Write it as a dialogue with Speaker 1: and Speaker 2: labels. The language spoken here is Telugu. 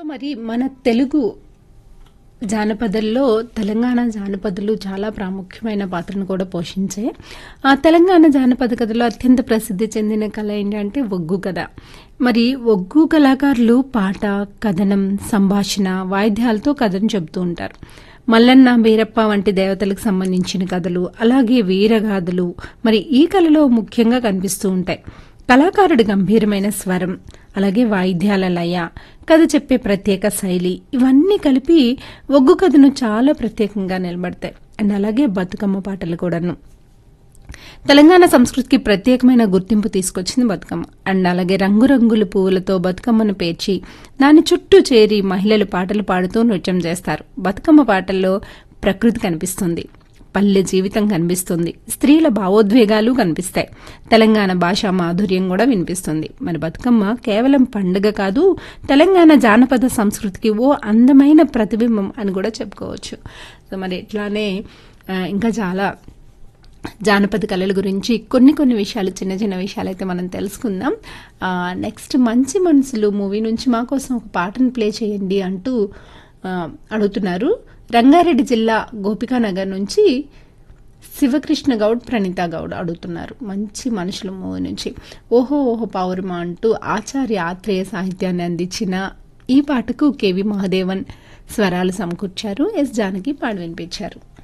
Speaker 1: మరి మన తెలుగు జానపదాల్లో తెలంగాణ జానపదాలు చాలా ప్రాముఖ్యమైన పాత్రను కూడా పోషించే ఆ తెలంగాణ జానపద కథలో అత్యంత ప్రసిద్ధి చెందిన కళ ఏంటంటే ఒగ్గు కథ మరి ఒగ్గు కళాకారులు పాట కథనం సంభాషణ వాయిద్యాలతో కథను చెబుతూ ఉంటారు మల్లన్న బీరప్ప వంటి దేవతలకు సంబంధించిన కథలు అలాగే వీరగాథలు మరి ఈ కళలో ముఖ్యంగా కనిపిస్తూ ఉంటాయి కళాకారుడి గంభీరమైన స్వరం అలాగే వాయిద్యాల లయ కథ చెప్పే ప్రత్యేక శైలి ఇవన్నీ కలిపి ఒగ్గు కథను చాలా ప్రత్యేకంగా నిలబడతాయి అండ్ అలాగే బతుకమ్మ పాటలు కూడాను తెలంగాణ సంస్కృతికి ప్రత్యేకమైన గుర్తింపు తీసుకొచ్చింది బతుకమ్మ అండ్ అలాగే రంగురంగుల పువ్వులతో బతుకమ్మను పేర్చి దాని చుట్టూ చేరి మహిళలు పాటలు పాడుతూ నృత్యం చేస్తారు బతుకమ్మ పాటల్లో ప్రకృతి కనిపిస్తుంది పల్లె జీవితం కనిపిస్తుంది స్త్రీల భావోద్వేగాలు కనిపిస్తాయి తెలంగాణ భాషా మాధుర్యం కూడా వినిపిస్తుంది మరి బతుకమ్మ కేవలం పండుగ కాదు తెలంగాణ జానపద సంస్కృతికి ఓ అందమైన ప్రతిబింబం అని కూడా చెప్పుకోవచ్చు సో మరి ఇట్లానే ఆ, ఇంకా చాలా జానపద కళల గురించి కొన్ని కొన్ని విషయాలు చిన్న చిన్న విషయాలు అయితే మనం తెలుసుకుందాం ఆ, నెక్స్ట్ మంచి మనసులు మూవీ నుంచి మా కోసం ఒక పాటను ప్లే చేయండి అంటూ ఆ, అడుగుతున్నారు రంగారెడ్డి జిల్లా గోపికానగర్ నుంచి శివకృష్ణ గౌడ్ ప్రణీత గౌడ్ అడుగుతున్నారు మంచి మనుషుల మూవీ నుంచి ఓహో ఓహో పౌర్మ అంటూ ఆచార్య ఆత్రేయ సాహిత్యాన్ని అందించిన ఈ పాటకు కేవి మహాదేవన్ స్వరాలు సమకూర్చారు ఎస్ జానకి పాడు వినిపించారు